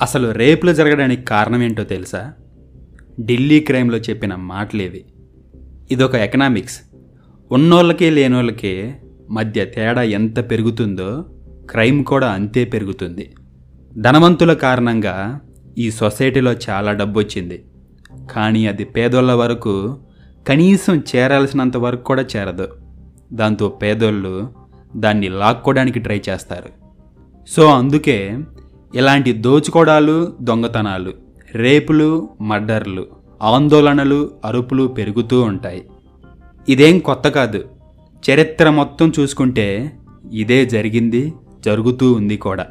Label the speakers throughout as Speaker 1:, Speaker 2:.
Speaker 1: అసలు రేపులు జరగడానికి కారణం ఏంటో తెలుసా ఢిల్లీ క్రైమ్లో చెప్పిన మాటలేవి ఇదొక ఎకనామిక్స్ ఉన్నోళ్ళకి లేనోళ్ళకి మధ్య తేడా ఎంత పెరుగుతుందో క్రైమ్ కూడా అంతే పెరుగుతుంది ధనవంతుల కారణంగా ఈ సొసైటీలో చాలా డబ్బు వచ్చింది కానీ అది పేదోళ్ళ వరకు కనీసం చేరాల్సినంత వరకు కూడా చేరదు దాంతో పేదోళ్ళు దాన్ని లాక్కోవడానికి ట్రై చేస్తారు సో అందుకే ఇలాంటి దోచుకోవడాలు దొంగతనాలు రేపులు మర్డర్లు ఆందోళనలు అరుపులు పెరుగుతూ ఉంటాయి ఇదేం కొత్త కాదు చరిత్ర మొత్తం చూసుకుంటే ఇదే జరిగింది జరుగుతూ ఉంది కూడా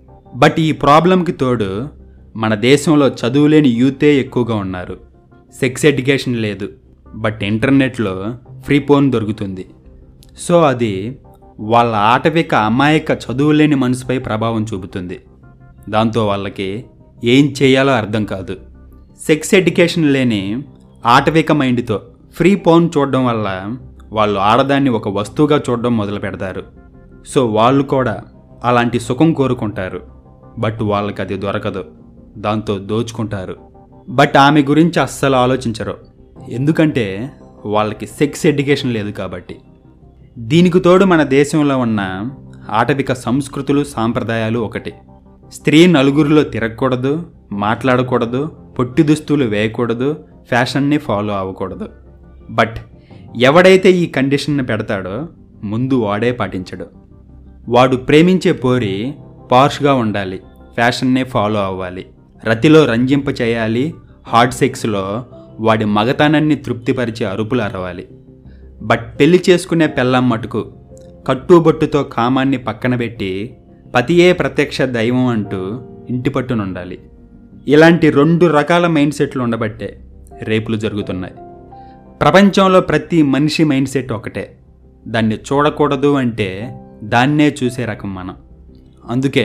Speaker 1: బట్ ఈ ప్రాబ్లంకి తోడు మన దేశంలో చదువులేని యూతే ఎక్కువగా ఉన్నారు సెక్స్ ఎడ్యుకేషన్ లేదు బట్ ఇంటర్నెట్లో ఫ్రీ ఫోన్ దొరుకుతుంది సో అది వాళ్ళ ఆటవిక అమాయక చదువులేని మనసుపై ప్రభావం చూపుతుంది దాంతో వాళ్ళకి ఏం చేయాలో అర్థం కాదు సెక్స్ ఎడ్యుకేషన్ లేని ఆటవిక మైండ్తో ఫ్రీ ఫోన్ చూడడం వల్ల వాళ్ళు ఆడదాన్ని ఒక వస్తువుగా చూడడం మొదలు పెడతారు సో వాళ్ళు కూడా అలాంటి సుఖం కోరుకుంటారు బట్ వాళ్ళకి అది దొరకదు దాంతో దోచుకుంటారు బట్ ఆమె గురించి అస్సలు ఆలోచించరు ఎందుకంటే వాళ్ళకి సెక్స్ ఎడ్యుకేషన్ లేదు కాబట్టి దీనికి తోడు మన దేశంలో ఉన్న ఆటవిక సంస్కృతులు సాంప్రదాయాలు ఒకటి స్త్రీ నలుగురిలో తిరగకూడదు మాట్లాడకూడదు పొట్టి దుస్తులు వేయకూడదు ఫ్యాషన్ని ఫాలో అవ్వకూడదు బట్ ఎవడైతే ఈ కండిషన్ని పెడతాడో ముందు వాడే పాటించడు వాడు ప్రేమించే పోరి పార్ష్గా ఉండాలి ఫ్యాషన్నే ఫాలో అవ్వాలి రతిలో రంజింప చేయాలి హార్డ్ సెక్స్లో వాడి మగతనాన్ని తృప్తిపరిచే అరుపులు అరవాలి బట్ పెళ్లి చేసుకునే పెళ్ళం మటుకు కట్టుబొట్టుతో కామాన్ని పక్కన పెట్టి పతియే ప్రత్యక్ష దైవం అంటూ ఇంటి పట్టునుండాలి ఇలాంటి రెండు రకాల మైండ్ సెట్లు ఉండబట్టే రేపులు జరుగుతున్నాయి ప్రపంచంలో ప్రతి మనిషి మైండ్ సెట్ ఒకటే దాన్ని చూడకూడదు అంటే దాన్నే చూసే రకం మనం అందుకే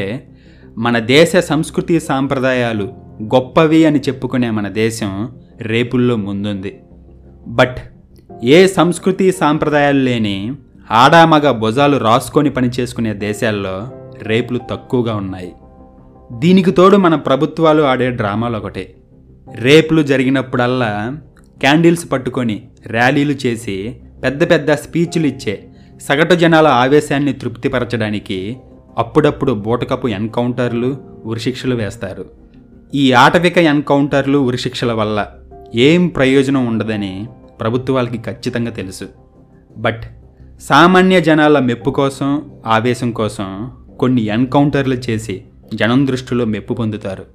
Speaker 1: మన దేశ సంస్కృతి సాంప్రదాయాలు గొప్పవి అని చెప్పుకునే మన దేశం రేపుల్లో ముందుంది బట్ ఏ సంస్కృతి సాంప్రదాయాలు లేని ఆడామగ భుజాలు రాసుకొని పనిచేసుకునే దేశాల్లో రేపులు తక్కువగా ఉన్నాయి దీనికి తోడు మన ప్రభుత్వాలు ఆడే డ్రామాలు ఒకటే రేపులు జరిగినప్పుడల్లా క్యాండిల్స్ పట్టుకొని ర్యాలీలు చేసి పెద్ద పెద్ద స్పీచ్లు ఇచ్చే సగటు జనాల ఆవేశాన్ని తృప్తిపరచడానికి అప్పుడప్పుడు బూటకపు ఎన్కౌంటర్లు ఉరిశిక్షలు వేస్తారు ఈ ఆటవిక ఎన్కౌంటర్లు ఉరిశిక్షల వల్ల ఏం ప్రయోజనం ఉండదని ప్రభుత్వాలకి ఖచ్చితంగా తెలుసు బట్ సామాన్య జనాల మెప్పు కోసం ఆవేశం కోసం కొన్ని ఎన్కౌంటర్లు చేసి జనం దృష్టిలో మెప్పు పొందుతారు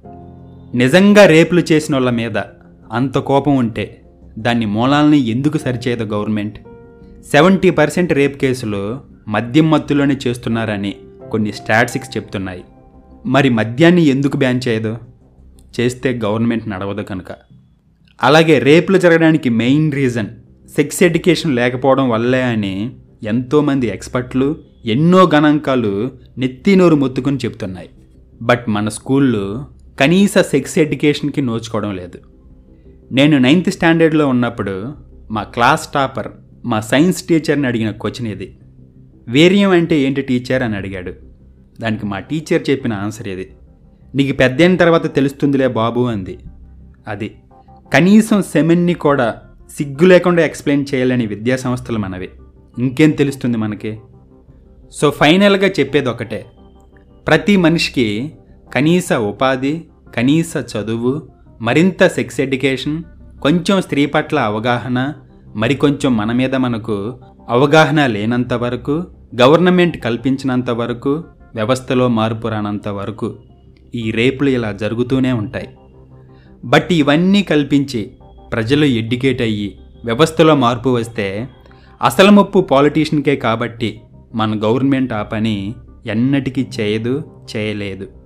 Speaker 1: నిజంగా రేపులు చేసిన వాళ్ళ మీద అంత కోపం ఉంటే దాన్ని మూలాల్ని ఎందుకు సరిచేయదు గవర్నమెంట్ సెవెంటీ పర్సెంట్ రేప్ కేసులు మద్యం మత్తులోనే చేస్తున్నారని కొన్ని స్టాటిస్టిక్స్ చెప్తున్నాయి మరి మద్యాన్ని ఎందుకు బ్యాన్ చేయదు చేస్తే గవర్నమెంట్ నడవదు కనుక అలాగే రేపులు జరగడానికి మెయిన్ రీజన్ సెక్స్ ఎడ్యుకేషన్ లేకపోవడం వల్లే అని ఎంతోమంది ఎక్స్పర్ట్లు ఎన్నో గణాంకాలు నెత్తినోరు మొత్తుకుని చెప్తున్నాయి బట్ మన స్కూళ్ళు కనీస సెక్స్ ఎడ్యుకేషన్కి నోచుకోవడం లేదు నేను నైన్త్ స్టాండర్డ్లో ఉన్నప్పుడు మా క్లాస్ టాపర్ మా సైన్స్ టీచర్ని అడిగిన క్వశ్చన్ ఇది వేరియం అంటే ఏంటి టీచర్ అని అడిగాడు దానికి మా టీచర్ చెప్పిన ఆన్సర్ ఇది నీకు పెద్దయిన తర్వాత తెలుస్తుందిలే బాబు అంది అది కనీసం సెమెన్ని కూడా సిగ్గు లేకుండా ఎక్స్ప్లెయిన్ చేయాలని విద్యా సంస్థలు మనవి ఇంకేం తెలుస్తుంది మనకి సో ఫైనల్గా చెప్పేది ఒకటే ప్రతి మనిషికి కనీస ఉపాధి కనీస చదువు మరింత సెక్స్ ఎడ్యుకేషన్ కొంచెం స్త్రీ పట్ల అవగాహన మరికొంచెం మన మీద మనకు అవగాహన లేనంత వరకు గవర్నమెంట్ కల్పించినంత వరకు వ్యవస్థలో మార్పు రానంత వరకు ఈ రేపులు ఇలా జరుగుతూనే ఉంటాయి బట్ ఇవన్నీ కల్పించి ప్రజలు ఎడ్యుకేట్ అయ్యి వ్యవస్థలో మార్పు వస్తే అసలు ముప్పు పాలిటీషియన్కే కాబట్టి మన గవర్నమెంట్ ఆ పని ఎన్నటికీ చేయదు చేయలేదు